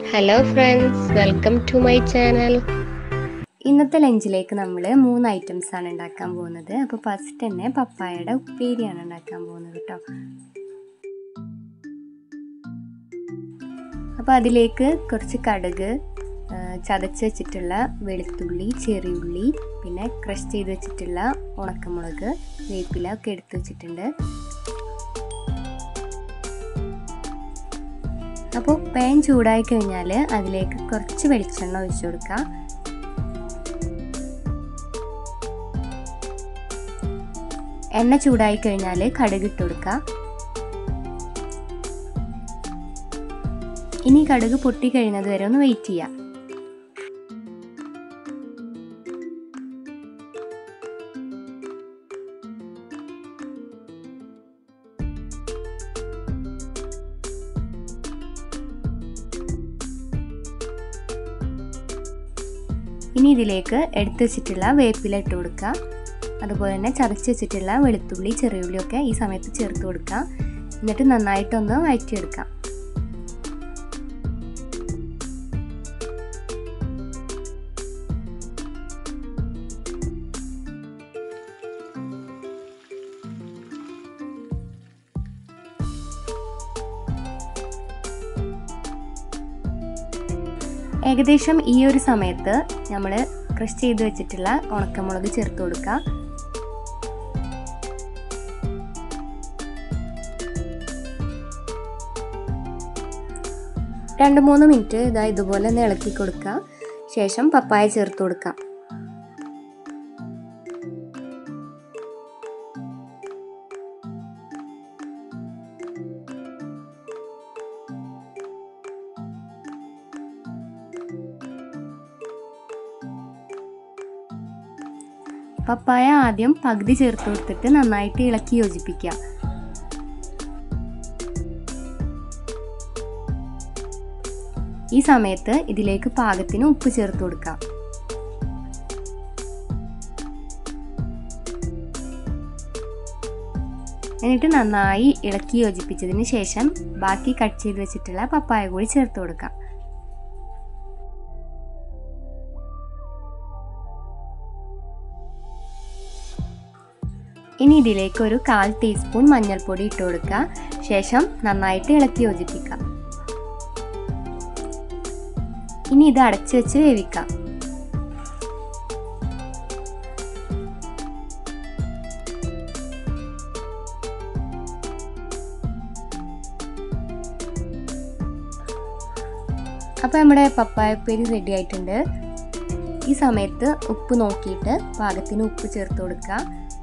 hello friends welcome to my channel ഇന്നത്തെ ലഞ്ചിലേക്ക് നമ്മൾ മൂന്ന് ഐറ്റംസ് ആണ് ഉണ്ടാക്കാൻ പോകുന്നത് അപ്പോൾ ഫസ്റ്റ് തന്നെ പപ്പായയുടെ ഉപ്പേരിയാണ് ഉണ്ടാക്കാൻ പോകുന്നത് കേട്ടോ അപ്പോൾ അതിലേക്ക് കുറച്ച് കടുക് ആ, ചതച്ച് വെച്ചിട്ടുള്ള വെളുത്തുള്ളി ചെറിയുള്ളി പിന്നെ ക്രഷ് ചെയ്ത് വെച്ചിട്ടുള്ള ഉണക്കമുളക് വേപ്പില ഒക്കെ എടുത്ത് വെച്ചിട്ടുണ്ട് അപ്പോൾ പാൻ ചൂടായി കഴിഞ്ഞാൽ അതിലേക്ക് കുറച്ച് വെളിച്ചെണ്ണ ഒഴിച്ചു കൊടുക്കുക എണ്ണ ചൂടായി കഴിഞ്ഞാൽ കടുക് ഇട്ട് കൊടുക്കുക ഇനി കടുക് പൊട്ടി കഴിയുന്നത് വരെ ഒന്ന് വെയിറ്റ് ചെയ്യാം ഇനി ഇതിലേക്ക് എടുത്തു വെച്ചിട്ടുള്ള വേപ്പില ഇട്ട് കൊടുക്കുക അതുപോലെ തന്നെ ചതച്ച് വെച്ചിട്ടുള്ള വെളുത്തുള്ളി ചെറിയുള്ളി ഒക്കെ ഈ സമയത്ത് ചേർത്ത് കൊടുക്കുക എന്നിട്ട് നന്നായിട്ടൊന്ന് വഴറ്റിയെടുക്കാം ഏകദേശം ഈ ഒരു സമയത്ത് നമ്മൾ ക്രഷ് ചെയ്ത് വെച്ചിട്ടുള്ള ഉണക്കമുളക് ചേർത്ത് കൊടുക്കുക രണ്ട് മൂന്ന് മിനിറ്റ് ഇതാ ഇതുപോലെ ഒന്ന് ഇളക്കി കൊടുക്കുക ശേഷം പപ്പായ ചേർത്ത് കൊടുക്കാം പപ്പായ ആദ്യം പകുതി ചേർത്ത് കൊടുത്തിട്ട് നന്നായിട്ട് ഇളക്കി യോജിപ്പിക്കുക ഈ സമയത്ത് ഇതിലേക്ക് പാകത്തിന് ഉപ്പ് ചേർത്ത് കൊടുക്കാം എന്നിട്ട് നന്നായി ഇളക്കി യോജിപ്പിച്ചതിന് ശേഷം ബാക്കി കട്ട് ചെയ്ത് വെച്ചിട്ടുള്ള പപ്പായ കൂടി ചേർത്ത് കൊടുക്കാം ഇനി ഇതിലേക്ക് ഒരു കാൽ ടീസ്പൂൺ മഞ്ഞൾപ്പൊടി ഇട്ട് കൊടുക്കുക ശേഷം നന്നായിട്ട് ഇളക്കി യോജിപ്പിക്കുക ഇനി ഇത് അടച്ചു വെച്ച് വേവിക്കാം അപ്പോൾ നമ്മുടെ പപ്പായ ഉപ്പേരി റെഡി ആയിട്ടുണ്ട് ഈ സമയത്ത് ഉപ്പ് നോക്കിയിട്ട് പാകത്തിന് ഉപ്പ് ചേർത്ത് കൊടുക്കുക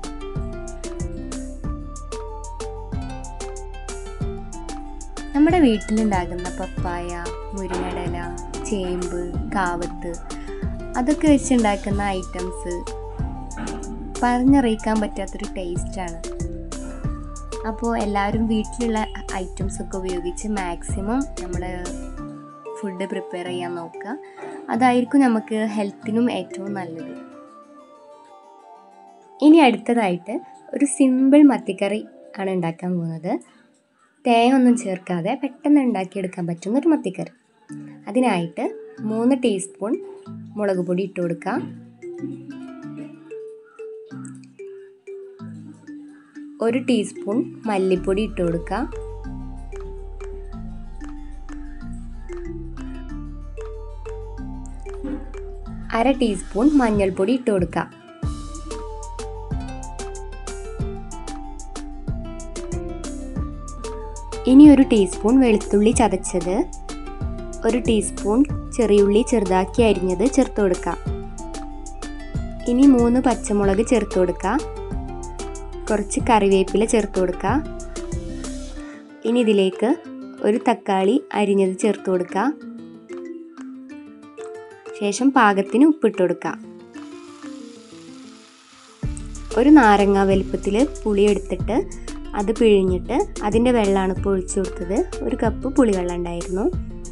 നമ്മുടെ വീട്ടിലുണ്ടാകുന്ന പപ്പായ മുരിങ്ങടല ചേമ്പ് കാവത്ത് അതൊക്കെ വെച്ചുണ്ടാക്കുന്ന ഐറ്റംസ് പറഞ്ഞറിയിക്കാൻ പറ്റാത്തൊരു ടേസ്റ്റാണ് അപ്പോൾ എല്ലാവരും വീട്ടിലുള്ള ഐറ്റംസ് ഒക്കെ ഉപയോഗിച്ച് മാക്സിമം നമ്മൾ ഫുഡ് പ്രിപ്പയർ ചെയ്യാൻ നോക്കുക അതായിരിക്കും നമുക്ക് ഹെൽത്തിനും ഏറ്റവും നല്ലത് ഇനി അടുത്തതായിട്ട് ഒരു സിമ്പിൾ മത്തിക്കറി ആണ് ഉണ്ടാക്കാൻ പോകുന്നത് തേങ്ങ ഒന്നും ചേർക്കാതെ പെട്ടെന്ന് ഉണ്ടാക്കിയെടുക്കാൻ പറ്റുന്ന ഒരു മത്തിക്കറി അതിനായിട്ട് മൂന്ന് ടീസ്പൂൺ മുളക് പൊടി ഇട്ട് കൊടുക്കുക ഒരു ടീസ്പൂൺ മല്ലിപ്പൊടി ഇട്ട് കൊടുക്കുക അര ടീസ്പൂൺ മഞ്ഞൾപ്പൊടി ഇട്ട് കൊടുക്കുക ഇനി ഒരു ടീസ്പൂൺ വെളുത്തുള്ളി ചതച്ചത് ഒരു ടീസ്പൂൺ ചെറിയുള്ളി ചെറുതാക്കി അരിഞ്ഞത് ചേർത്ത് കൊടുക്കാം ഇനി മൂന്ന് പച്ചമുളക് ചേർത്ത് കൊടുക്കുക കുറച്ച് കറിവേപ്പില ചേർത്ത് കൊടുക്കുക ഇനി ഇതിലേക്ക് ഒരു തക്കാളി അരിഞ്ഞത് ചേർത്ത് കൊടുക്കുക ശേഷം പാകത്തിന് ഉപ്പിട്ട് കൊടുക്കുക ഒരു നാരങ്ങ വലിപ്പത്തിൽ പുളി എടുത്തിട്ട് അത് പിഴിഞ്ഞിട്ട് അതിൻ്റെ വെള്ളമാണ് ഇപ്പോൾ ഒഴിച്ചു കൊടുത്തത് ഒരു കപ്പ് പുളിവെള്ളം ഉണ്ടായിരുന്നു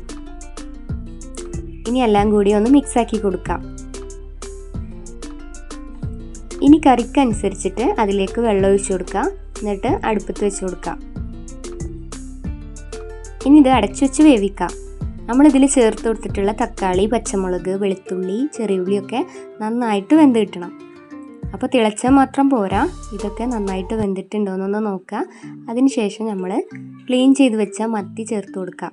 ഇനി എല്ലാം കൂടി ഒന്ന് മിക്സ് ആക്കി കൊടുക്കാം ഇനി കറിക്കനുസരിച്ചിട്ട് അതിലേക്ക് വെള്ളം ഒഴിച്ചു കൊടുക്കുക എന്നിട്ട് അടുപ്പത്ത് വെച്ച് കൊടുക്കാം ഇനി ഇത് അടച്ചു വെച്ച് വേവിക്കാം നമ്മളിതിൽ ചേർത്ത് കൊടുത്തിട്ടുള്ള തക്കാളി പച്ചമുളക് വെളുത്തുള്ളി ചെറിയുള്ളിയൊക്കെ നന്നായിട്ട് വെന്ത് കിട്ടണം അപ്പോൾ തിളച്ചാൽ മാത്രം പോരാ ഇതൊക്കെ നന്നായിട്ട് വെന്തിട്ടുണ്ടോയെന്നൊന്ന് നോക്കുക അതിനുശേഷം നമ്മൾ ക്ലീൻ ചെയ്ത് വെച്ച മത്തി ചേർത്ത് കൊടുക്കുക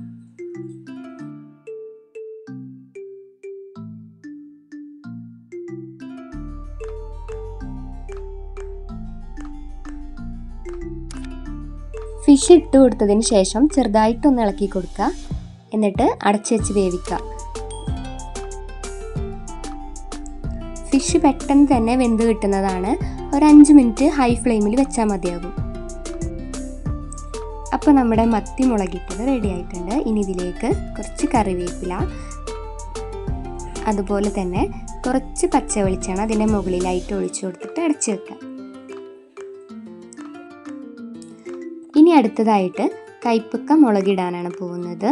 ഫിഷ് ഇട്ട് കൊടുത്തതിന് ശേഷം ചെറുതായിട്ടൊന്ന് ഇളക്കി കൊടുക്കുക എന്നിട്ട് അടച്ചു വെച്ച് വേവിക്കുക ഫിഷ് പെട്ടെന്ന് തന്നെ വെന്ത് കിട്ടുന്നതാണ് ഒരു അഞ്ച് മിനിറ്റ് ഹൈ ഫ്ലെയിമിൽ വെച്ചാൽ മതിയാകും അപ്പോൾ നമ്മുടെ മത്തി മുളകിട്ടത് റെഡി ആയിട്ടുണ്ട് ഇനി ഇതിലേക്ക് കുറച്ച് കറിവേപ്പില അതുപോലെ തന്നെ കുറച്ച് പച്ച വെളിച്ചെണ്ണ അതിൻ്റെ മുകളിലായിട്ട് ഒഴിച്ചു കൊടുത്തിട്ട് അടച്ചു വെക്കാം ഇനി അടുത്തതായിട്ട് കൈപ്പക്ക മുളകിടാനാണ് പോകുന്നത്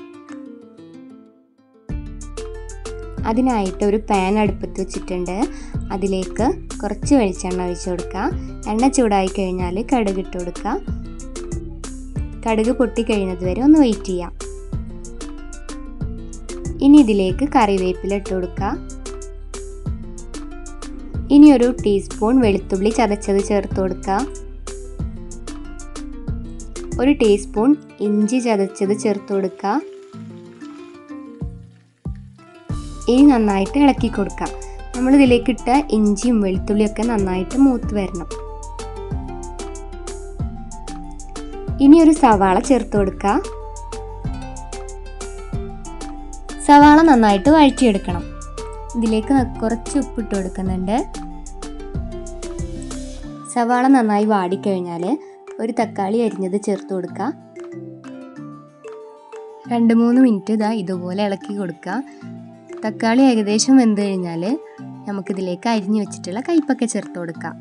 അതിനായിട്ട് ഒരു പാൻ അടുപ്പത്ത് വെച്ചിട്ടുണ്ട് അതിലേക്ക് കുറച്ച് വെളിച്ചെണ്ണ ഒഴിച്ചു കൊടുക്കുക എണ്ണ ചൂടായി കഴിഞ്ഞാൽ കടുക് ഇട്ട് കൊടുക്കുക കടുക് പൊട്ടിക്കഴിയുന്നത് വരെ ഒന്ന് വെയിറ്റ് ചെയ്യാം ഇനി ഇതിലേക്ക് കറിവേപ്പില ഇട്ട് കൊടുക്കുക ഇനി ഒരു ടീസ്പൂൺ വെളുത്തുള്ളി ചതച്ചത് ചേർത്ത് കൊടുക്കുക ഒരു ടീസ്പൂൺ ഇഞ്ചി ചതച്ചത് ചേർത്ത് കൊടുക്കുക ഇനി നന്നായിട്ട് ഇളക്കി കൊടുക്കാം നമ്മൾ ഇതിലേക്ക് ഇട്ട ഇഞ്ചിയും വെളുത്തുള്ളിയൊക്കെ നന്നായിട്ട് മൂത്ത് വരണം ഇനി ഒരു സവാള ചേർത്ത് കൊടുക്കുക സവാള നന്നായിട്ട് വഴറ്റിയെടുക്കണം ഇതിലേക്ക് കുറച്ച് ഉപ്പിട്ട് കൊടുക്കുന്നുണ്ട് സവാള നന്നായി വാടിക്കഴിഞ്ഞാൽ ഒരു തക്കാളി അരിഞ്ഞത് ചേർത്ത് കൊടുക്കുക രണ്ട് മൂന്ന് മിനിറ്റ് ഇതാ ഇതുപോലെ ഇളക്കി കൊടുക്കുക തക്കാളി ഏകദേശം വെന്ത് കഴിഞ്ഞാൽ നമുക്കിതിലേക്ക് അരിഞ്ഞു വെച്ചിട്ടുള്ള കയ്പൊക്കെ ചേർത്ത് കൊടുക്കാം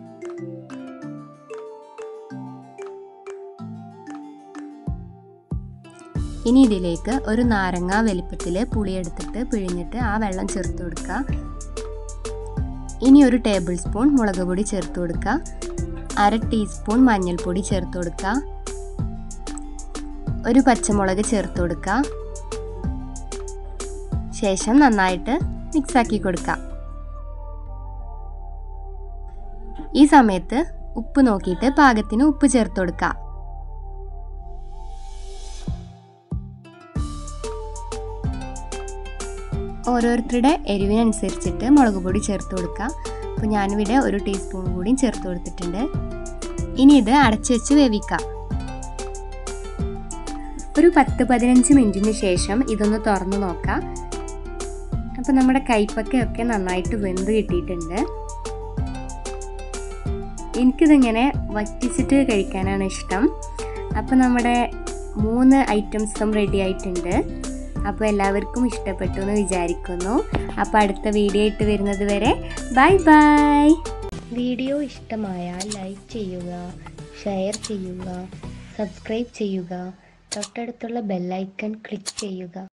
ഇനി ഇതിലേക്ക് ഒരു നാരങ്ങ വലിപ്പത്തിൽ പുളിയെടുത്തിട്ട് പിഴിഞ്ഞിട്ട് ആ വെള്ളം ചേർത്ത് കൊടുക്കുക ഇനി ഒരു ടേബിൾ സ്പൂൺ മുളക് പൊടി ചേർത്ത് കൊടുക്കുക അര ടീസ്പൂൺ മഞ്ഞൾപ്പൊടി ചേർത്ത് കൊടുക്കുക ഒരു പച്ചമുളക് ചേർത്ത് കൊടുക്കുക ശേഷം നന്നായിട്ട് മിക്സാക്കി കൊടുക്കുക ഈ സമയത്ത് ഉപ്പ് നോക്കിയിട്ട് പാകത്തിന് ഉപ്പ് ചേർത്ത് കൊടുക്കുക ഓരോരുത്തരുടെ എരിവിനനുസരിച്ചിട്ട് മുളക് പൊടി ചേർത്ത് കൊടുക്കുക അപ്പോൾ ഞാനിവിടെ ഒരു ടീസ്പൂൺ കൂടിയും ചേർത്ത് കൊടുത്തിട്ടുണ്ട് ഇനി ഇത് അടച്ചു വെച്ച് വേവിക്കാം ഒരു പത്ത് പതിനഞ്ച് മിനിറ്റിന് ശേഷം ഇതൊന്ന് തുറന്നു നോക്കാം അപ്പോൾ നമ്മുടെ കൈപ്പക്കയൊക്കെ നന്നായിട്ട് വെന്ത് കിട്ടിയിട്ടുണ്ട് എനിക്കിതിങ്ങനെ വറ്റിച്ചിട്ട് കഴിക്കാനാണ് ഇഷ്ടം അപ്പോൾ നമ്മുടെ മൂന്ന് ഐറ്റംസും റെഡി ആയിട്ടുണ്ട് അപ്പോൾ എല്ലാവർക്കും ഇഷ്ടപ്പെട്ടു എന്ന് വിചാരിക്കുന്നു അപ്പോൾ അടുത്ത വീഡിയോ ഇട്ട് വരുന്നത് വരെ ബൈ ബൈ വീഡിയോ ഇഷ്ടമായാൽ ലൈക്ക് ചെയ്യുക ഷെയർ ചെയ്യുക സബ്സ്ക്രൈബ് ചെയ്യുക തൊട്ടടുത്തുള്ള ബെല്ലൈക്കൺ ക്ലിക്ക് ചെയ്യുക